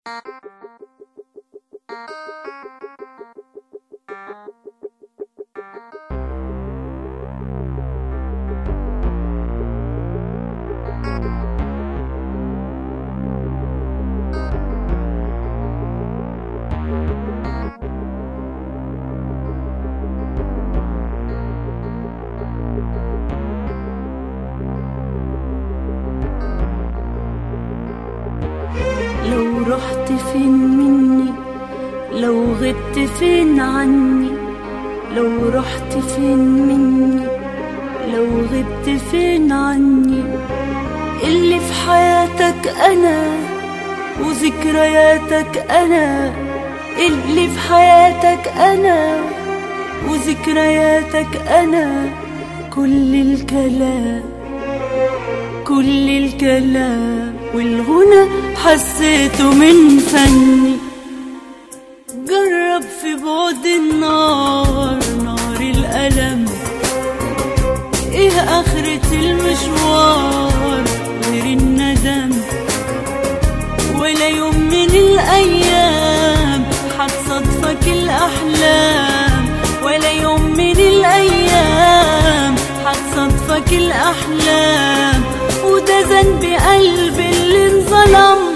لو رحت فين مني لو غبت فين عني لو رحت فين مني لو غبت فين عني اللي في حياتك انا وذكرياتك انا اللي في حياتك انا وذكرياتك انا كل الكلام كل الكلام والغنى حسيته من فني جرب في بعد النار نار الألم ايه آخرة المشوار غير الندم ولا يوم من الأيام حتصادفك الأحلام ولا يوم من الأيام حتصادفك الأحلام وده ذنب قلبي اللي انظلم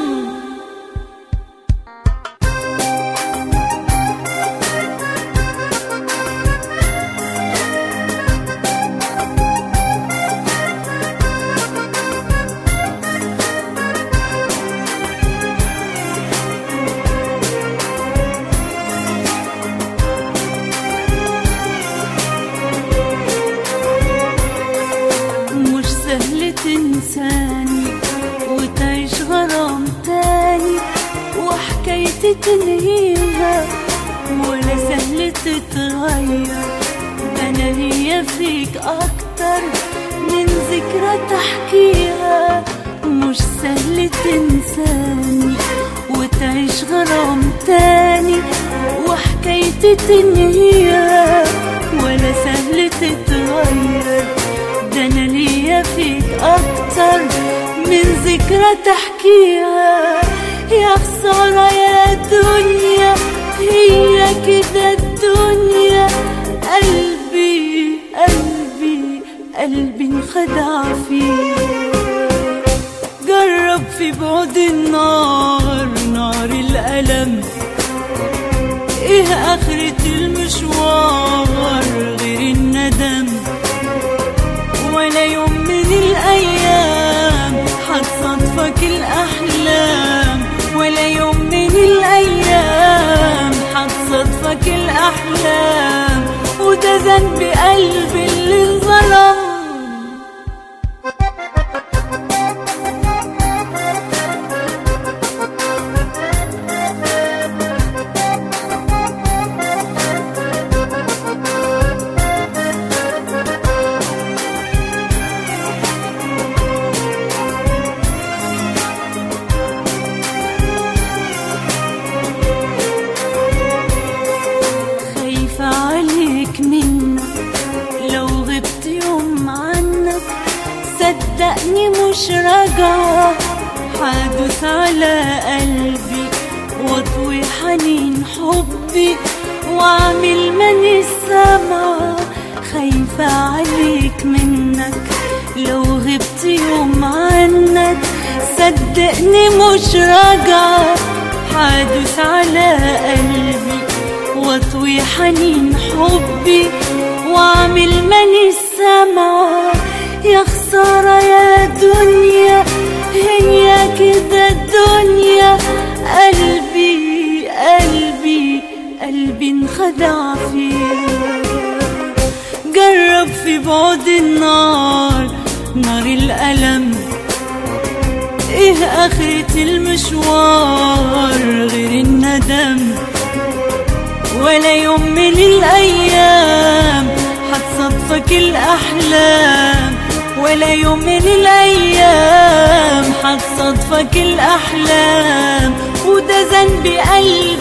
مش سهل تنساني وتعيش غرام تاني وحكايتي تنهيها ولا سهل تتغير ده انا هي فيك اكتر من ذكرى تحكيها مش سهل تنساني وتعيش غرام تاني وحكايتي تنهيها ولا سهل تتغير ده انا ليا فيك اكتر من ذكرى تحكيها يا خسارة يا دنيا هي كده الدنيا قلبي قلبي قلبي انخدع فيها جرب في بعد النار نار الألم ايه آخرة المشوار غير الندم ولا يوم من الأيام حتصادفك الأحلام ولا يوم من الأيام حتصادفك الأحلام وده ذنب قلبي اللي انظلم خايفة عليك منك لو غبت يوم عنك صدقني مش راجعة حادث على قلبي واطوي حنين حبي واعمل ماني السما خايفة عليك منك لو غبت يوم عنك صدقني مش راجعة حادث على قلبي واطوي حنين حبي واعمل ماني السما يا خسارة يا دنيا هي كده الدنيا قلبي قلبي قلبي انخدع فيها جرب في بعد النار نار الألم ايه آخرة المشوار غير الندم ولا يوم من الأيام حتصادفك الأحلام ولا يوم من الأيام حتصادفك الأحلام وده ذنب قلبي